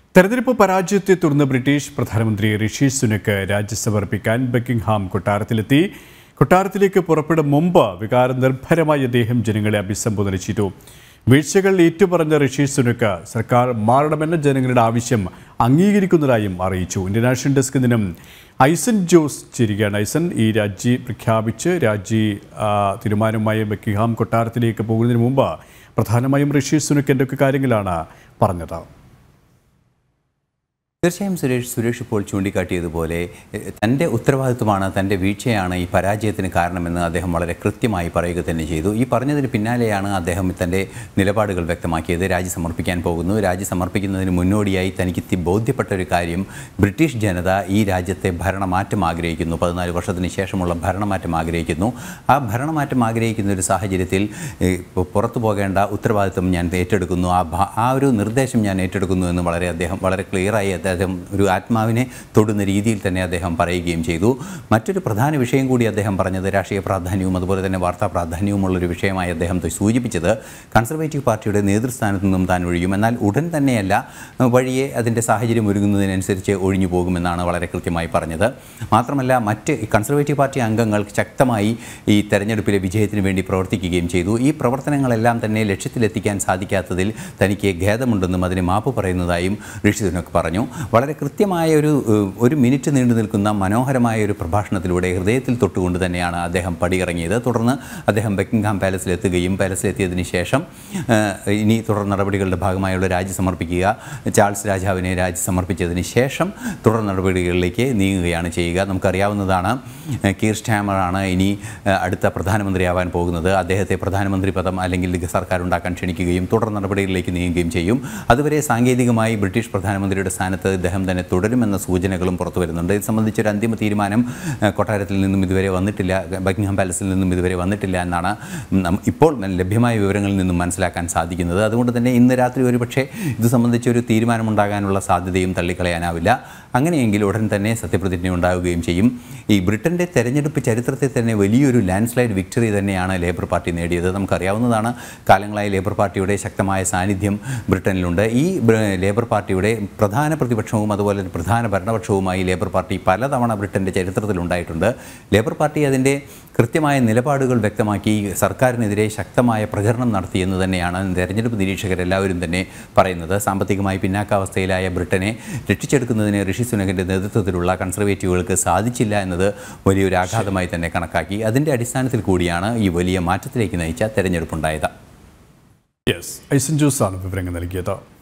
തെരഞ്ഞെടുപ്പ് പരാജയത്തെ തുടർന്ന് ബ്രിട്ടീഷ് പ്രധാനമന്ത്രി ഋഷി സുനക്ക് രാജ്യം സമർപ്പിക്കാൻ ബക്കിംഗ്ഹാം കൊട്ടാരത്തിലെത്തി കൊട്ടാരത്തിലേക്ക് പുറപ്പെടും മുമ്പ് വികാരനിർഭരമായി അദ്ദേഹം ജനങ്ങളെ അഭിസംബോധന ചെയ്തു വീഴ്ചകൾ ഏറ്റുപറഞ്ഞ ഋഷി സുനക്ക് സർക്കാർ മാറണമെന്ന ജനങ്ങളുടെ ആവശ്യം അംഗീകരിക്കുന്നതായും അറിയിച്ചു ഇന്ത്യൻ നാഷണൽ ഡെസ്കിൽ നിന്നും ഐസൻ ജോസ് ചിരികയാണ് ഐസൻ ഈ രാജി പ്രഖ്യാപിച്ച് രാജി ആ, തീരുമാനവുമായി ബക്കിംഗ്ഹാം കൊട്ടാരത്തിലേക്ക് പോകുന്നതിന് മുമ്പ് പ്രധാനമായും ഋഷി സുനക്ക് എന്തൊക്കെ കാര്യങ്ങളാണ് പറഞ്ഞത് തീർച്ചയായും സുരേഷ് സുരേഷ് ഇപ്പോൾ ചൂണ്ടിക്കാട്ടിയതുപോലെ എഹ്, തൻ്റെ ഉത്തരവാദിത്വമാണ് തൻ്റെ വീഴ്ചയാണ് ഈ പരാജയത്തിന് കാരണമെന്ന് അദ്ദേഹം വളരെ കൃത്യമായി പറയുക തന്നെ ചെയ്തു ഈ പറഞ്ഞതിന് പിന്നാലെയാണ് അദ്ദേഹം തൻ്റെ നിലപാടുകൾ വ്യക്തമാക്കിയത് രാജി സമർപ്പിക്കാൻ പോകുന്നു രാജി സമർപ്പിക്കുന്നതിന് മുന്നോടിയായി തനിക്ക് തി- ബോധ്യപ്പെട്ട ഒരു കാര്യം ബ്രിട്ടീഷ് ജനത ഈ രാജ്യത്തെ ഭരണമാറ്റം ആഗ്രഹിക്കുന്നു പതിനാല് വർഷത്തിന് ശേഷമുള്ള ഭരണമാറ്റം ആഗ്രഹിക്കുന്നു ആ ഭരണമാറ്റം ആഗ്രഹിക്കുന്ന ഒരു സാഹചര്യത്തിൽ ഏഹ്, ഇപ്പോൾ പുറത്തു പോകേണ്ട ഉത്തരവാദിത്വം ഞാൻ ഏറ്റെടുക്കുന്നു ആ ഭ- ആ ഒരു നിർദ്ദേശം ഞാൻ ഏറ്റെടുക്കുന്നു എന്ന് വളരെ അദ്ദേഹം വളരെ ക്ലിയറായി അദ്ദേഹം ഒരു ആത്മാവിനെ തൊടുന്ന രീതിയിൽ തന്നെ അദ്ദേഹം പറയുകയും ചെയ്തു മറ്റൊരു പ്രധാന വിഷയം കൂടി അദ്ദേഹം പറഞ്ഞത് രാഷ്ട്രീയ പ്രാധാന്യവും അതുപോലെ തന്നെ വാർത്താ പ്രാധാന്യവുമുള്ളൊരു വിഷയമായി അദ്ദേഹം ത- സൂചിപ്പിച്ചത് കൺസർവേറ്റീവ് പാർട്ടിയുടെ നേതൃസ്ഥാനത്ത് നിന്നും താൻ ഒഴിയും എന്നാൽ ഉടൻ തന്നെയല്ല ഏഹ്, വഴിയെ അതിൻ്റെ സാഹചര്യം ഒരുങ്ങുന്നതിനനുസരിച്ച് ഒഴിഞ്ഞു പോകുമെന്നാണ് വളരെ കൃത്യമായി പറഞ്ഞത് മാത്രമല്ല മറ്റ് ഈ കൺസർവേറ്റീവ് പാർട്ടി അംഗങ്ങൾ ശക്തമായി ഈ തെരഞ്ഞെടുപ്പിലെ വിജയത്തിന് വേണ്ടി പ്രവർത്തിക്കുകയും ചെയ്തു ഈ പ്രവർത്തനങ്ങളെല്ലാം തന്നെ ലക്ഷ്യത്തിലെത്തിക്കാൻ സാധിക്കാത്തതിൽ തനിക്ക് ഖേദമുണ്ടെന്നും അതിന് മാപ്പ് പറയുന്നതായും ഋഷി സുനക് പറഞ്ഞു വളരെ കൃത്യമായ ഒരു ഏഹ്, ഒരു മിനിറ്റ് നീണ്ടു നിൽക്കുന്ന മനോഹരമായ ഒരു പ്രഭാഷണത്തിലൂടെ ഹൃദയത്തിൽ തൊട്ടുകൊണ്ട് തന്നെയാണ് അദ്ദേഹം പടിയിറങ്ങിയത് തുടർന്ന് അദ്ദേഹം ബക്കിംഗ്ഹാം പാലസിലെത്തുകയും പാലസിലെത്തിയതിന് ശേഷം ഏഹ്, ഇനി തുടർ നടപടികളുടെ ഭാഗമായുള്ള രാജി സമർപ്പിക്കുക ചാൾസ് രാജാവിനെ രാജി സമർപ്പിച്ചതിന് ശേഷം തുടർ നടപടികളിലേക്ക് നീങ്ങുകയാണ് ചെയ്യുക നമുക്കറിയാവുന്നതാണ് ഏഹ്, കീർ സ്റ്റാമറാണ് ഇനി ഏഹ്, അടുത്ത പ്രധാനമന്ത്രിയാവാൻ പോകുന്നത് അദ്ദേഹത്തെ പ്രധാനമന്ത്രി പദം അല്ലെങ്കിൽ സർക്കാർ ഉണ്ടാക്കാൻ ക്ഷണിക്കുകയും തുടർ നടപടികളിലേക്ക് നീങ്ങുകയും ചെയ്യും അതുവരെ സാങ്കേതികമായി ബ്രിട്ടീഷ് പ്രധാനമന്ത്രിയുടെ സ്ഥാനത്ത് ഇദ്ദേഹം തന്നെ തുടരുമെന്ന സൂചനകളും പുറത്തു വരുന്നുണ്ട് ഇത് സംബന്ധിച്ചൊരു അന്തിമ തീരുമാനം ഏഹ്, കൊട്ടാരത്തിൽ നിന്നും ഇതുവരെ വന്നിട്ടില്ല ബക്കിംഗ്ഹാം പാലസിൽ നിന്നും ഇതുവരെ വന്നിട്ടില്ല എന്നാണ് നം- ഇപ്പോൾ ലഭ്യമായ വിവരങ്ങളിൽ നിന്നും മനസ്സിലാക്കാൻ സാധിക്കുന്നത് അതുകൊണ്ട് തന്നെ ഇന്ന് രാത്രി ഒരുപക്ഷെ ഇത് സംബന്ധിച്ചൊരു തീരുമാനമുണ്ടാകാനുള്ള സാധ്യതയും തള്ളിക്കളയാനാവില്ല അങ്ങനെയെങ്കിൽ ഉടൻ തന്നെ സത്യപ്രതിജ്ഞ ഉണ്ടാവുകയും ചെയ്യും ഈ ബ്രിട്ടൻ്റെ തെരഞ്ഞെടുപ്പ് ചരിത്രത്തിൽ തന്നെ വലിയൊരു ലാൻഡ് സ്ലൈഡ് വിക്ടറി തന്നെയാണ് ലേബർ പാർട്ടി നേടിയത് നമുക്കറിയാവുന്നതാണ് കാലങ്ങളായി ലേബർ പാർട്ടിയുടെ ശക്തമായ സാന്നിധ്യം ബ്രിട്ടനിലുണ്ട് ഈ ബ്ര- ലേബർ പാർട്ടിയുടെ പ്രധാന പ്രതിപക്ഷവും അതുപോലെ തന്നെ പ്രധാന ഭരണപക്ഷവുമായി ലേബർ പാർട്ടി പലതവണ ബ്രിട്ടൻ്റെ ചരിത്രത്തിലുണ്ടായിട്ടുണ്ട് ലേബർ പാർട്ടി അതിൻ്റെ കൃത്യമായ നിലപാടുകൾ വ്യക്തമാക്കി സർക്കാരിനെതിരെ ശക്തമായ പ്രചരണം നടത്തിയെന്ന് തന്നെയാണ് തെരഞ്ഞെടുപ്പ് നിരീക്ഷകരെല്ലാവരും തന്നെ പറയുന്നത് സാമ്പത്തികമായി പിന്നാക്കാവസ്ഥയിലായ ബ്രിട്ടനെ രക്ഷിച്ചെടുക്കുന്നതിന് ഋഷി സുനകിൻ്റെ നേതൃത്വത്തിലുള്ള കൺസർവേറ്റീവുകൾക്ക് സാധിച്ചില്ല എന്നത് വലിയൊരു ആഘാതമായി തന്നെ കണക്കാക്കി അതിൻ്റെ അടിസ്ഥാനത്തിൽ കൂടിയാണ് ഈ വലിയ മാറ്റത്തിലേക്ക് നയിച്ച തെരഞ്ഞെടുപ്പുണ്ടായത് യെസ് ഐസൻ ജോസ് ആണ് വിവരങ്ങൾ നൽകിയത്